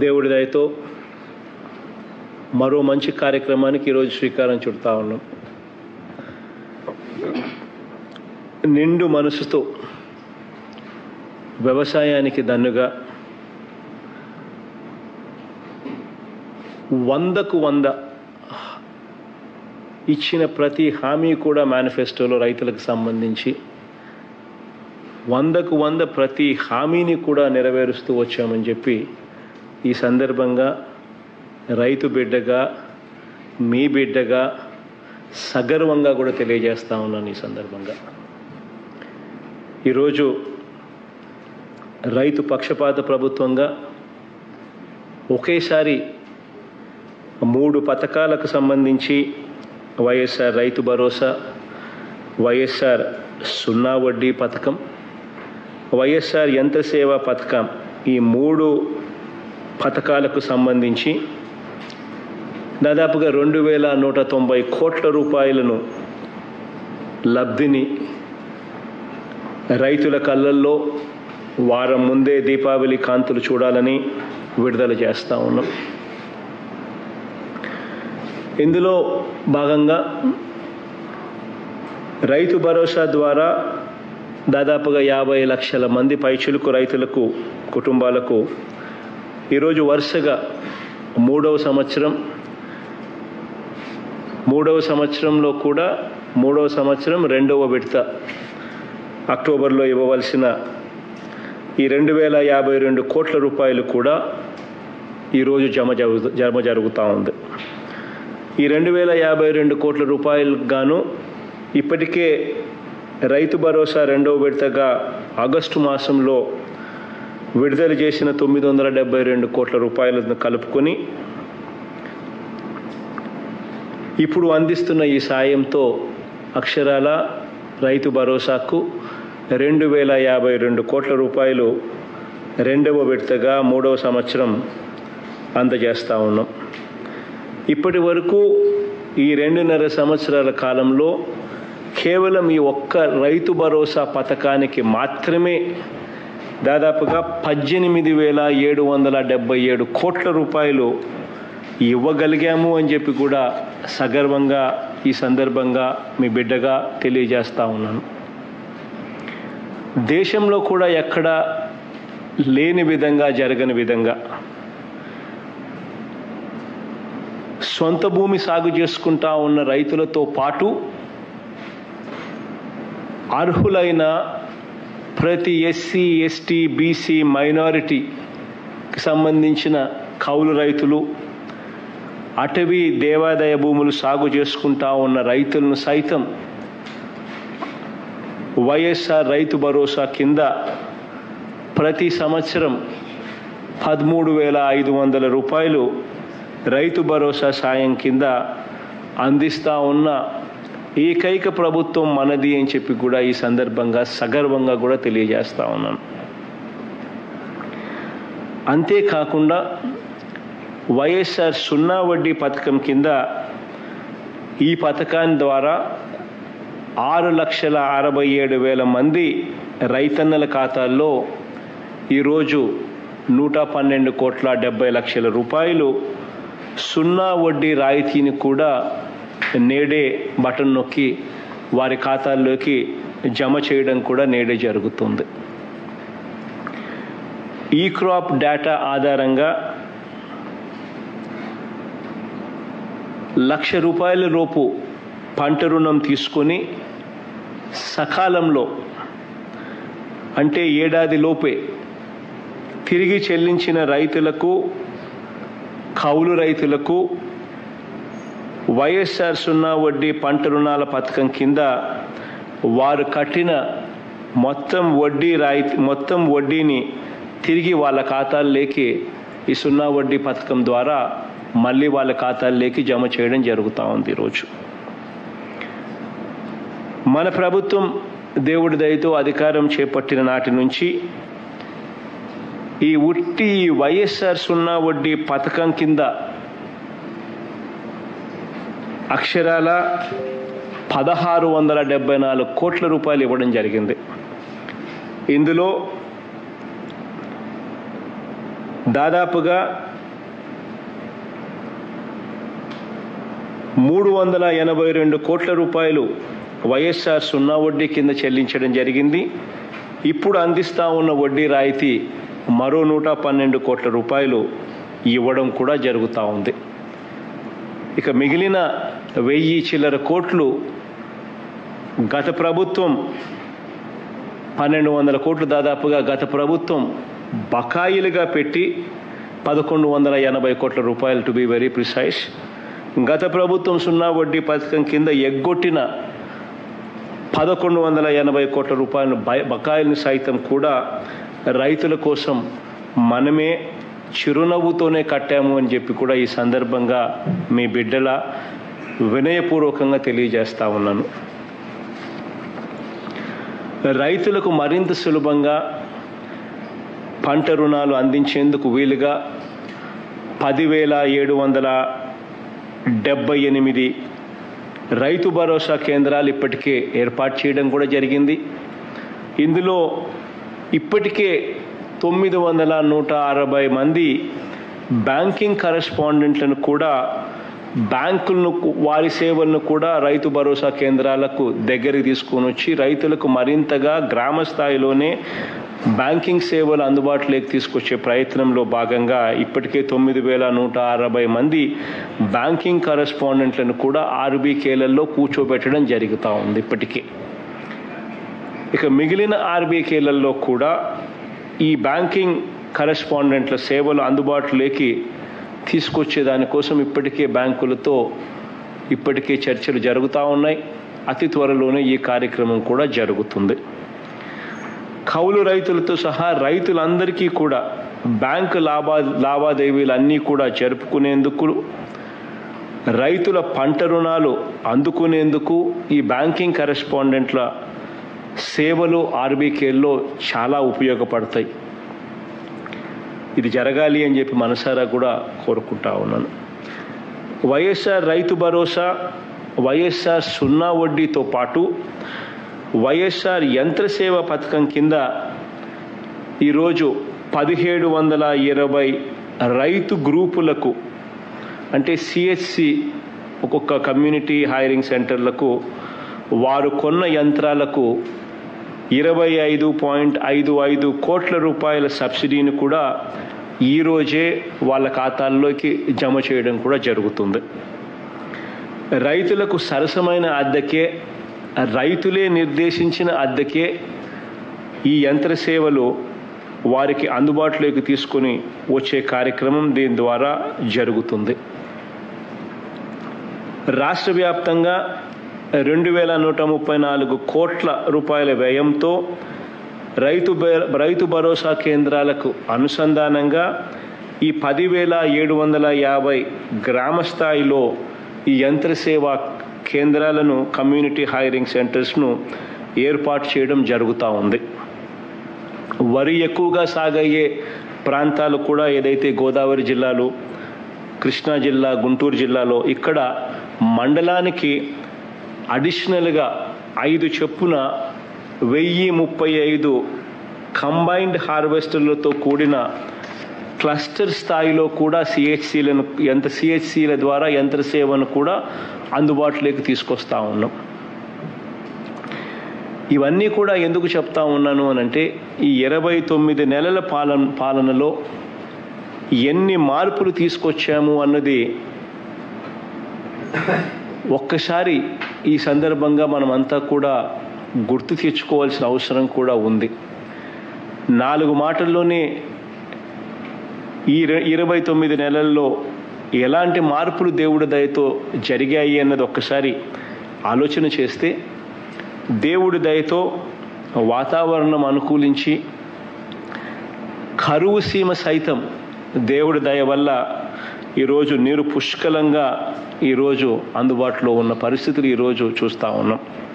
దేవుడి దయతో మరో మంచి కార్యక్రమానికి ఈరోజు శ్రీకారం చుడతా ఉన్నాం నిండు మనసుతో వ్యవసాయానికి దన్నుగా వందకు వంద ఇచ్చిన ప్రతి హామీ కూడా మేనిఫెస్టోలో రైతులకు సంబంధించి వందకు వంద ప్రతి హామీని కూడా నెరవేరుస్తూ వచ్చామని చెప్పి ఈ సందర్భంగా రైతు బిడ్డగా మీ బిడ్డగా సగర్వంగా కూడా తెలియజేస్తా ఉన్నాను ఈ సందర్భంగా ఈరోజు రైతు పక్షపాత ప్రభుత్వంగా ఒకేసారి మూడు పథకాలకు సంబంధించి వైఎస్ఆర్ రైతు భరోసా వైఎస్ఆర్ సున్నా వడ్డీ పథకం వైఎస్ఆర్ యంత్ర సేవా పథకం ఈ మూడు పథకాలకు సంబంధించి దాదాపుగా రెండు వేల నూట తొంభై కోట్ల రూపాయలను లబ్ధిని రైతుల కళ్ళల్లో వారం ముందే దీపావళి కాంతులు చూడాలని విడుదల చేస్తూ ఉన్నాం ఇందులో భాగంగా రైతు భరోసా ద్వారా దాదాపుగా యాభై లక్షల మంది పైచులకు రైతులకు కుటుంబాలకు ఈరోజు వరుసగా మూడవ సంవత్సరం మూడవ సంవత్సరంలో కూడా మూడవ సంవత్సరం రెండవ విడత అక్టోబర్లో ఇవ్వవలసిన ఈ రెండు వేల యాభై రెండు కోట్ల రూపాయలు కూడా ఈరోజు జమ జరుగు జమ జరుగుతూ ఉంది ఈ రెండు వేల యాభై రెండు కోట్ల రూపాయలకు గాను ఇప్పటికే రైతు భరోసా రెండవ విడతగా ఆగస్టు మాసంలో విడుదల చేసిన తొమ్మిది వందల డెబ్బై రెండు కోట్ల రూపాయలను కలుపుకొని ఇప్పుడు అందిస్తున్న ఈ సాయంతో అక్షరాల రైతు భరోసాకు రెండు వేల యాభై రెండు కోట్ల రూపాయలు రెండవ విడతగా మూడవ సంవత్సరం అందజేస్తూ ఉన్నాం ఇప్పటి వరకు ఈ రెండున్నర సంవత్సరాల కాలంలో కేవలం ఈ ఒక్క రైతు భరోసా పథకానికి మాత్రమే దాదాపుగా పద్దెనిమిది వేల ఏడు వందల డెబ్బై ఏడు కోట్ల రూపాయలు ఇవ్వగలిగాము అని చెప్పి కూడా సగర్వంగా ఈ సందర్భంగా మీ బిడ్డగా తెలియజేస్తా ఉన్నాను దేశంలో కూడా ఎక్కడ లేని విధంగా జరగని విధంగా సొంత భూమి సాగు చేసుకుంటా ఉన్న రైతులతో పాటు అర్హులైన ప్రతి ఎస్సీ ఎస్టీ బీసీ మైనారిటీకి సంబంధించిన కౌలు రైతులు అటవీ దేవాదాయ భూములు సాగు చేసుకుంటా ఉన్న రైతులను సైతం వైఎస్ఆర్ రైతు భరోసా కింద ప్రతి సంవత్సరం పదమూడు వేల ఐదు వందల రూపాయలు రైతు భరోసా సాయం కింద అందిస్తూ ఉన్న ఏకైక ప్రభుత్వం మనది అని చెప్పి కూడా ఈ సందర్భంగా సగర్వంగా కూడా తెలియజేస్తా ఉన్నాను అంతేకాకుండా వైఎస్ఆర్ సున్నా వడ్డీ పథకం కింద ఈ పథకాన్ని ద్వారా ఆరు లక్షల అరవై ఏడు వేల మంది రైతన్నల ఖాతాల్లో ఈరోజు నూట పన్నెండు కోట్ల డెబ్బై లక్షల రూపాయలు సున్నా వడ్డీ రాయితీని కూడా నేడే బటన్ నొక్కి వారి ఖాతాల్లోకి జమ చేయడం కూడా నేడే జరుగుతుంది ఈ క్రాప్ డేటా ఆధారంగా లక్ష రూపాయల లోపు పంట రుణం తీసుకొని సకాలంలో అంటే ఏడాది లోపే తిరిగి చెల్లించిన రైతులకు కౌలు రైతులకు వైఎస్ఆర్ సున్నా వడ్డీ పంట రుణాల పథకం కింద వారు కట్టిన మొత్తం వడ్డీ రాయితీ మొత్తం వడ్డీని తిరిగి వాళ్ళ ఖాతాల్లోకి ఈ సున్నా వడ్డీ పథకం ద్వారా మళ్ళీ వాళ్ళ ఖాతాల్లోకి జమ చేయడం జరుగుతూ ఉంది ఈరోజు మన ప్రభుత్వం దేవుడి దయతో అధికారం చేపట్టిన నాటి నుంచి ఈ ఉట్టి వైఎస్ఆర్ సున్నా వడ్డీ పథకం కింద అక్షరాల పదహారు వందల డెబ్బై నాలుగు కోట్ల రూపాయలు ఇవ్వడం జరిగింది ఇందులో దాదాపుగా మూడు వందల ఎనభై రెండు కోట్ల రూపాయలు వైఎస్ఆర్ సున్నా వడ్డీ కింద చెల్లించడం జరిగింది ఇప్పుడు అందిస్తా ఉన్న వడ్డీ రాయితీ మరో నూట పన్నెండు కోట్ల రూపాయలు ఇవ్వడం కూడా జరుగుతూ ఉంది ఇక మిగిలిన వెయ్యి చిల్లర కోట్లు గత ప్రభుత్వం పన్నెండు వందల కోట్లు దాదాపుగా గత ప్రభుత్వం బకాయిలుగా పెట్టి పదకొండు వందల ఎనభై కోట్ల రూపాయలు టు బి వెరీ ప్రిసైజ్ గత ప్రభుత్వం సున్నా వడ్డీ పథకం కింద ఎగ్గొట్టిన పదకొండు వందల ఎనభై కోట్ల రూపాయల బ- బకాయిలను సైతం కూడా రైతుల కోసం మనమే చిరునవ్వుతోనే కట్టాము అని చెప్పి కూడా ఈ సందర్భంగా మీ బిడ్డల వినయపూర్వకంగా తెలియజేస్తా ఉన్నాను రైతులకు మరింత సులభంగా పంట రుణాలు అందించేందుకు వీలుగా పదివేల ఏడు వందల డెబ్బై ఎనిమిది రైతు భరోసా కేంద్రాలు ఇప్పటికే ఏర్పాటు చేయడం కూడా జరిగింది ఇందులో ఇప్పటికే తొమ్మిది వందల నూట అరవై మంది బ్యాంకింగ్ కరెస్పాండెంట్లను కూడా బ్యాంకులను కు- వారి సేవలను కూడా రైతు భరోసా కేంద్రాలకు దగ్గరికి తీసుకొని వచ్చి రైతులకు మరింతగా గ్రామ స్థాయిలోనే బ్యాంకింగ్ సేవలు అందుబాటులోకి తీసుకొచ్చే ప్రయత్నంలో భాగంగా ఇప్పటికే తొమ్మిది వేల నూట అరవై మంది బ్యాంకింగ్ కరెస్పాండెంట్లను కూడా ఆర్బీకేలలో కూర్చోబెట్టడం జరుగుతూ ఉంది ఇప్పటికే ఇక మిగిలిన ఆర్బీకేలలో కూడా ఈ బ్యాంకింగ్ కరెస్పాండెంట్ల సేవలు అందుబాటులోకి తీసుకొచ్చే దానికోసం ఇప్పటికే బ్యాంకులతో ఇప్పటికే చర్చలు జరుగుతూ ఉన్నాయి అతి త్వరలోనే ఈ కార్యక్రమం కూడా జరుగుతుంది కౌలు రైతులతో సహా రైతులందరికీ కూడా బ్యాంకు లాభా లావాదేవీలు అన్నీ కూడా జరుపుకునేందుకు రైతుల పంట రుణాలు అందుకునేందుకు ఈ బ్యాంకింగ్ కరెస్పాండెంట్ల సేవలు ఆర్బీకేల్లో చాలా ఉపయోగపడతాయి ఇది జరగాలి అని చెప్పి మనసారా కూడా కోరుకుంటా ఉన్నాను వైఎస్ఆర్ రైతు భరోసా వైఎస్ఆర్ సున్నా వడ్డీతో పాటు వైఎస్ఆర్ యంత్రసేవ పథకం కింద ఈరోజు పదిహేడు వందల ఇరవై రైతు గ్రూపులకు అంటే సిహెచ్సి ఒక్కొక్క కమ్యూనిటీ హైరింగ్ సెంటర్లకు వారు కొన్న యంత్రాలకు ఇరవై ఐదు పాయింట్ ఐదు ఐదు కోట్ల రూపాయల సబ్సిడీని కూడా ఈరోజే వాళ్ళ ఖాతాల్లోకి జమ చేయడం కూడా జరుగుతుంది రైతులకు సరసమైన అద్దెకే రైతులే నిర్దేశించిన అద్దెకే ఈ యంత్ర సేవలు వారికి అందుబాటులోకి తీసుకొని వచ్చే కార్యక్రమం దీని ద్వారా జరుగుతుంది రాష్ట్ర వ్యాప్తంగా రెండు వేల నూట ముప్పై నాలుగు కోట్ల రూపాయల వ్యయంతో రైతు బే- రైతు భరోసా కేంద్రాలకు అనుసంధానంగా ఈ పదివేల ఏడు వందల యాభై గ్రామ స్థాయిలో ఈ యంత్రసేవ కేంద్రాలను కమ్యూనిటీ హైరింగ్ సెంటర్స్ను ఏర్పాటు చేయడం జరుగుతూ ఉంది వరి ఎక్కువగా సాగయ్యే ప్రాంతాలు కూడా ఏదైతే గోదావరి జిల్లాలు కృష్ణా జిల్లా గుంటూరు జిల్లాలో ఇక్కడ మండలానికి అడిషనల్గా ఐదు చొప్పున వెయ్యి ముప్పై ఐదు కంబైన్డ్ హార్వెస్టర్లతో కూడిన క్లస్టర్ స్థాయిలో కూడా సిహెచ్సిలను ఎంత సిహెచ్సిల ద్వారా యంత్ర సేవను కూడా అందుబాటులోకి తీసుకొస్తా ఉన్నాం ఇవన్నీ కూడా ఎందుకు చెప్తా ఉన్నాను అని అంటే ఈ ఇరవై తొమ్మిది నెలల పాలన పాలనలో ఎన్ని మార్పులు తీసుకొచ్చాము అన్నది ఒక్కసారి ఈ సందర్భంగా మనమంతా కూడా గుర్తు తెచ్చుకోవాల్సిన అవసరం కూడా ఉంది నాలుగు మాటల్లోనే ఈ ఇర- ఇరవై తొమ్మిది నెలల్లో ఎలాంటి మార్పులు దేవుడి దయతో జరిగాయి అన్నది ఒక్కసారి ఆలోచన చేస్తే దేవుడి దయతో వాతావరణం అనుకూలించి కరువు సీమ సైతం దేవుడి దయ వల్ల ఈరోజు నీరు పుష్కలంగా ఈరోజు అందుబాటులో ఉన్న పరిస్థితులు ఈరోజు చూస్తూ ఉన్నాం